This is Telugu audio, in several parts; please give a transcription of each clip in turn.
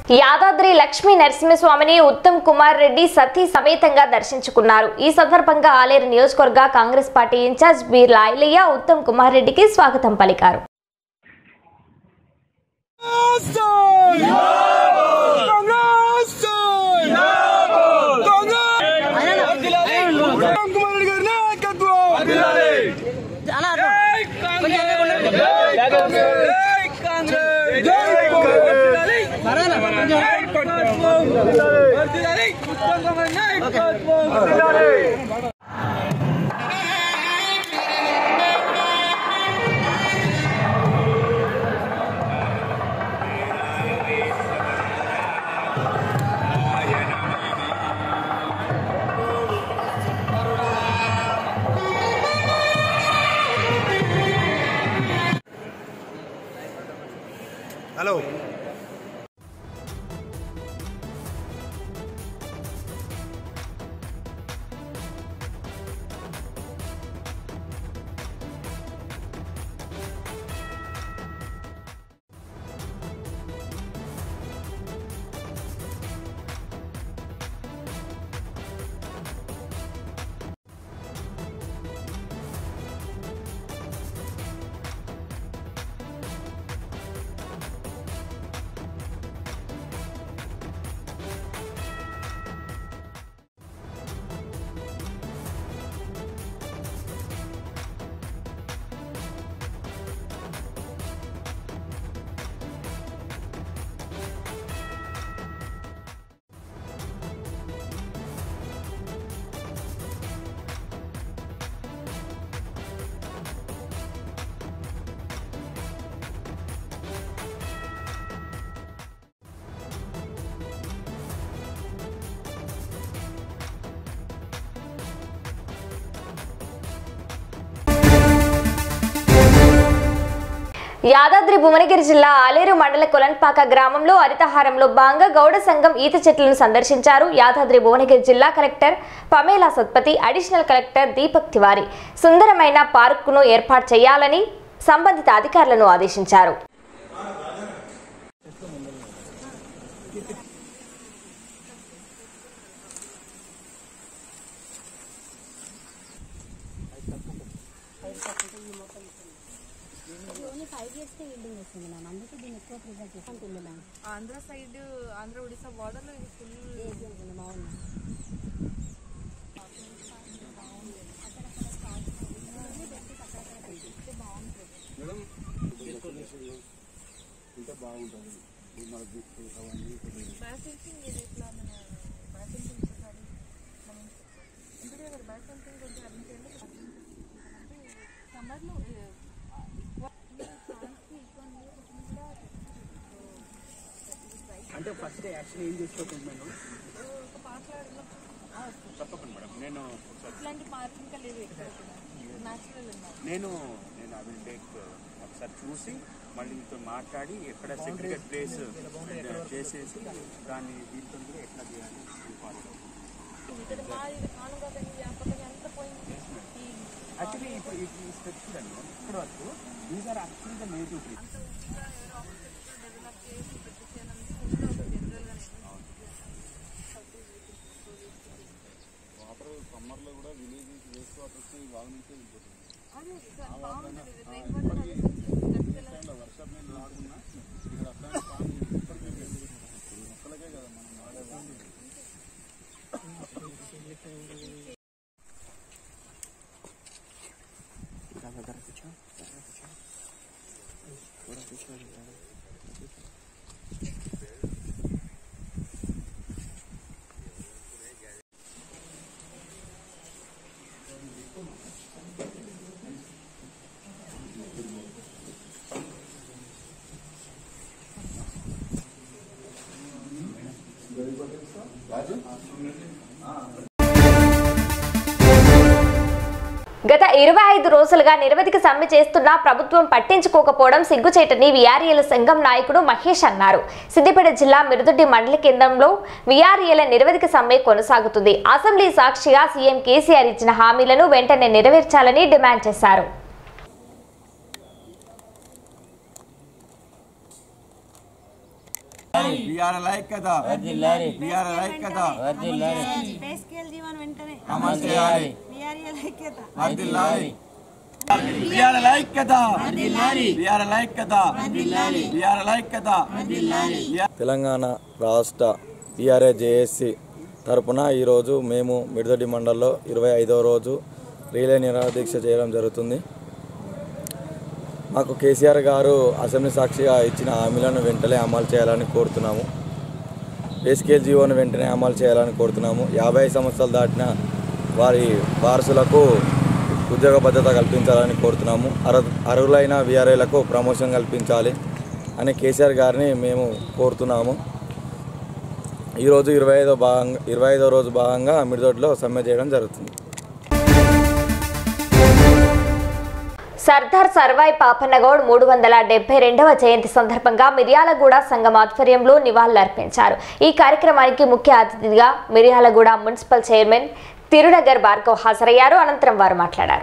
యాదాద్రి లక్ష్మీ నరసింహస్వామిని ఉత్తమ్ కుమార్ రెడ్డి సతీ సమేతంగా దర్శించుకున్నారు ఈ సందర్భంగా ఆలేరు నియోజకవర్గ Congress party incharge Birla Ailaiah Uttam Kumar రెడ్డికి స్వాగతం పలికారు హలో యాదాద్రి భువనగిరి జిల్లా ఆలేరు మండల కొలన్పాక గ్రామంలో హరితహారంలో భాగంగా గౌడ సంఘం ఈత చెట్లను సందర్శించారు యాదాద్రి భువనగిరి జిల్లా collector Pamela Satpathy additional collector Deepak Tiwari సుందరమైన పార్కును ఏర్పాటు చేయాలని సంబంధిత అధికారులను ఆదేశించారు ఆంధ్ర సైడ్ ఆంధ్ర ఒడిశా బార్డర్లో ఇది ఫుల్ బ్యాసెన్సింగ్ ఇది ఇట్లా మన బ్యాసెన్సింగ్ ఒకసారి మనం ఇంటి దగ్గర బ్యాసెన్సింగ్ కొంచెం అర్థం చేయండి అంటే సమ్మర్లో అంటే ఫస్ట్ యాక్షన్ ఏం చేసుకోకుండా ఒక పాటలు చెప్పకండి మేడం నేను ఇట్లాంటి పార్క్ ఇంకా లేవు ఇక్కడ న్యాచురల్ ఉన్నాయి నేను నేను ఐ విల్ టేక్ ఒకసారి చూసి మళ్ళీ మీతో మాట్లాడి ఎక్కడ సెక్రిటెడ్ ప్లేస్ చేసేసి దాన్ని దీంతో కూడా ఎట్లా చేయాలి ఫాలో ఇక్కడ మా ఇది కానుగా కానీ వ్యాపకం అంతా పోయింది ఈ యాక్చువల్లీ ఇప్పుడు ఈ ఈ స్టెప్స్ చూడండి మేడం ఇక్కడ వరకు these are actually the native trees అంత ఉచిగా ఎవరో ఆఫీసర్స్ డెవలప్ చేసి పెట్టేసేయాలని ఉంటే ఒక జనరల్గా వాటర్ సమ్మర్లో కూడా విలేజ్ నుంచి వేస్ట్ వాటర్ వస్తే ఈ వాగు నుంచే వెళ్ళిపోతుంది అదే సార్ బాగుంటుంది రెయిన్ వాటర్ అది టైంలో వర్షం నీళ్ళు వాడుకున్నా ఇక్కడ అట్లా పాము ఇప్పటికే లేదు. మొక్కలకే కదా మనం వాడే వాటర్. గత ఇరవై ఐదు రోజులుగా నిరవధిక సమ్మె చేస్తున్నా ప్రభుత్వం పట్టించుకోకపోవడం సిగ్గుచేటని విఆర్ఏల సంఘం నాయకుడు మహేష్ అన్నారు సిద్దిపేట జిల్లా మిరుదొడ్డి మండల కేంద్రంలో విఆర్ఏల నిరవధిక సమ్మె కొనసాగుతుంది అసెంబ్లీ సాక్షిగా సీఎం కేసీఆర్ ఇచ్చిన హామీలను వెంటనే నెరవేర్చాలని డిమాండ్ చేశారు ¡Vamos! బీఆర్ఎల్ ఐక్యత బీఆర్ఎల్ ఐక్యత పే స్కేల్ జీవన్ వెంటనే అమలు చేయాలి బీఆర్ఎల్ ఐక్యత వర్ధిల్లాలి బీఆర్ఎల్ ఐక్యత బీఆర్ఎల్ ఐక్యత బీఆర్ఎల్ ఐక్యత తెలంగాణ రాష్ట్ర టీఆర్ఏ జేఏసీ తరపున ఈరోజు మేము మిడిదొడ్డి మండలంలో ఇరవై ఐదవ రోజు రీలే నిరాదీక్ష చేయడం జరుగుతుంది మాకు కేసీఆర్ గారు అసెంబ్లీ సాక్షిగా ఇచ్చిన హామీలను వెంటనే అమలు చేయాలని కోరుతున్నాము బేస్కేల్ జీవోను వెంటనే అమలు చేయాలని కోరుతున్నాము యాభై సంవత్సరాలు దాటిన వారి వారసులకు ఉద్యోగ భద్రత కల్పించాలని కోరుతున్నాము అర అర్హులైన వీఆర్ఐలకు ప్రమోషన్ కల్పించాలి అని కేసీఆర్ గారిని మేము కోరుతున్నాము ఈరోజు ఇరవై ఐదో భాగంగా ఇరవై ఐదో రోజు భాగంగా మిడిదొడ్లో సమ్మె చేయడం జరుగుతుంది సర్దార్ సర్వాయి పాపన్నగౌడ్ మూడు వందల డెబ్బై రెండవ జయంతి సందర్భంగా మిర్యాలగూడ సంఘం ఆధ్వర్యంలో నివాళులర్పించారు ఈ కార్యక్రమానికి ముఖ్య అతిథిగా మిర్యాలగూడ మున్సిపల్ చైర్మన్ తిరునగర్ భార్గవ్ హాజరయ్యారు అనంతరం వారు మాట్లాడారు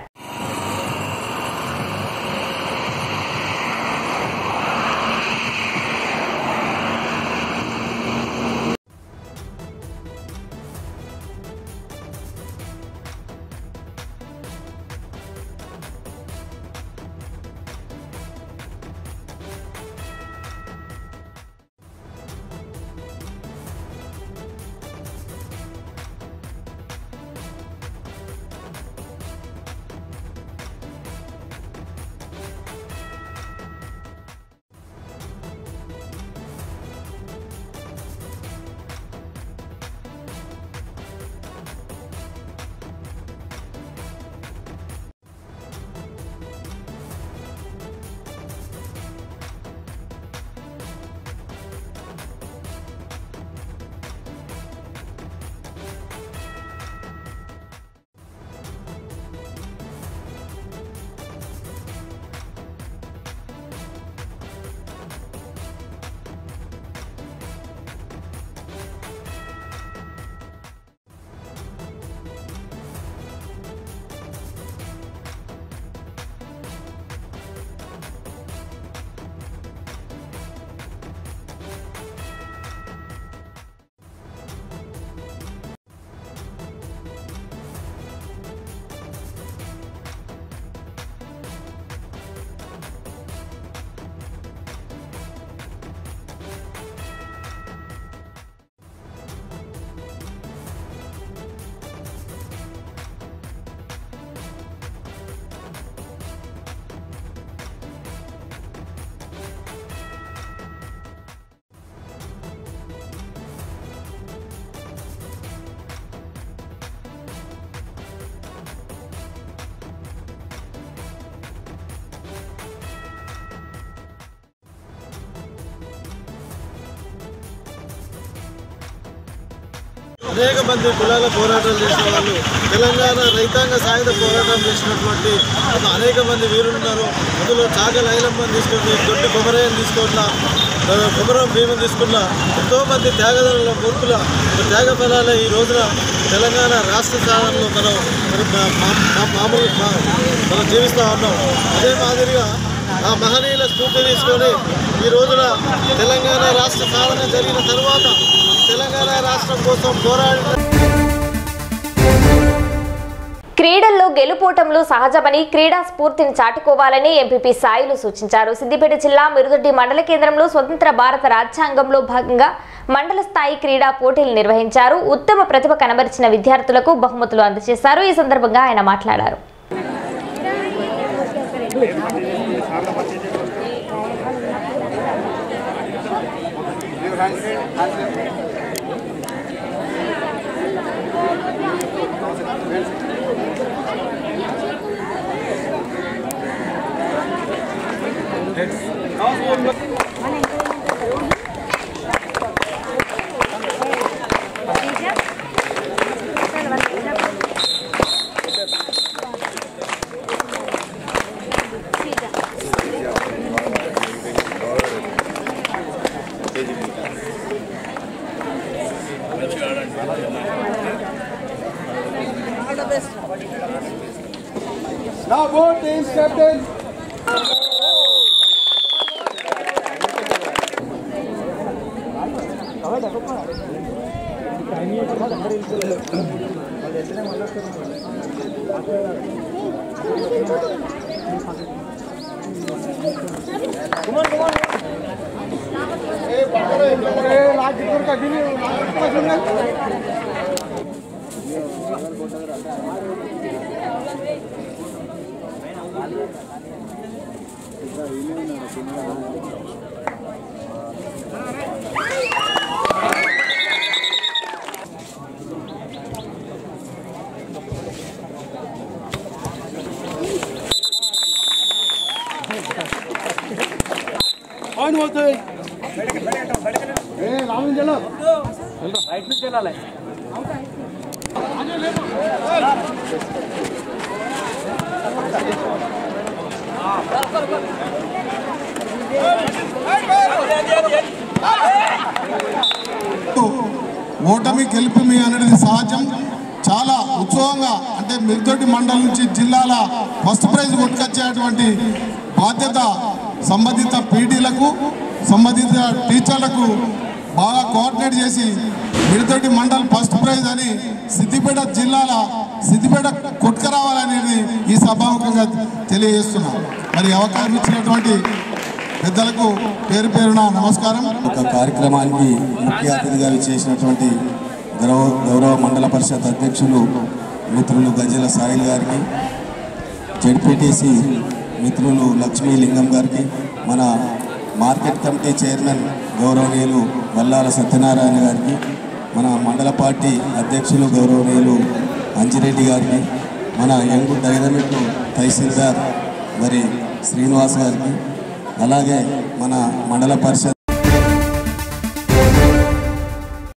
అనేక మంది కులాల పోరాటాలు చేసిన వాళ్ళు తెలంగాణ రైతాంగ సాయుధ పోరాటం చేసినటువంటి ఒక అనేక మంది వీరులు ఉన్నారు అందులో చాగల ఐలమ్మని తీసుకుని దొడ్డి కొమరయ్యని తీసుకున్న కొమరం భీమని తీసుకున్న ఎంతో మంది త్యాగదనుల మూర్ఖుల త్యాగ ఫలాల ఈ రోజున తెలంగాణ రాష్ట్ర సాధనలో మనం మరి మా- మా- మా- మామూలు మా- మనం జీవిస్తూ ఉన్నాం అదే మాదిరిగా ఆ మహనీయుల స్ఫూర్తి తీసుకొని ఈ రోజున తెలంగాణ రాష్ట్ర సాధన జరిగిన తరువాత తెలంగాణ రాష్ట్రం కోసం పోరాడిన క్రీడల్లో గెలుపోటములు సహజమని క్రీడా స్ఫూర్తిని చాటుకోవాలని ఎంపీపీ సాయిలు సూచించారు సిద్దిపేట జిల్లా మిరుదొడ్డి మండల కేంద్రంలో స్వతంత్ర భారత రాజ్యాంగంలో భాగంగా మండల స్థాయి క్రీడా పోటీలు నిర్వహించారు ఉత్తమ ప్రతిభ కనబరిచిన విద్యార్థులకు బహుమతులు అందజేశారు ఈ సందర్భంగా ఆయన మాట్లాడారు Now both teams captains. ఓటమి గెలుపుమి అనేది సహజం చాలా ఉత్సవంగా అంటే మిర్దొడ్డి మండలం నుంచి జిల్లాల ఫస్ట్ ప్రైజ్ కొట్టుకొచ్చేటువంటి బాధ్యత సంబంధిత పీటీలకు సంబంధిత టీచర్లకు బాగా కోఆర్డినేట్ చేసి మిర్దొడ్డి మండల్ ఫస్ట్ ప్రైజ్ అని సిద్దిపేట జిల్లాల సిద్దిపేట కొట్టుకురావాలనేది ఈ సభాముఖంగా తెలియజేస్తున్నాం మరి ఈ అవకాశం ఇచ్చినటువంటి పెద్దలకు పేరు పేరున నమస్కారం ఒక కార్యక్రమానికి ముఖ్య అతిథిగా చేసినటువంటి గౌరవ గౌరవ మండల పరిషత్ అధ్యక్షులు మిత్రులు గజల సాయిల్ గారికి జడ్పీటీసీ మిత్రులు లక్ష్మీ లింగం గారికి మన మార్కెట్ కమిటీ చైర్మన్ గౌరవనీయులు వల్లాల సత్యనారాయణ గారికి మన మండల పార్టీ అధ్యక్షులు గౌరవనీయులు అంజిరెడ్డి గారికి మన యంగ్ డైనమిక్ తహసీల్దార్ మరి శ్రీనివాస్ గారికి అలాగే మన మండల పరిషత్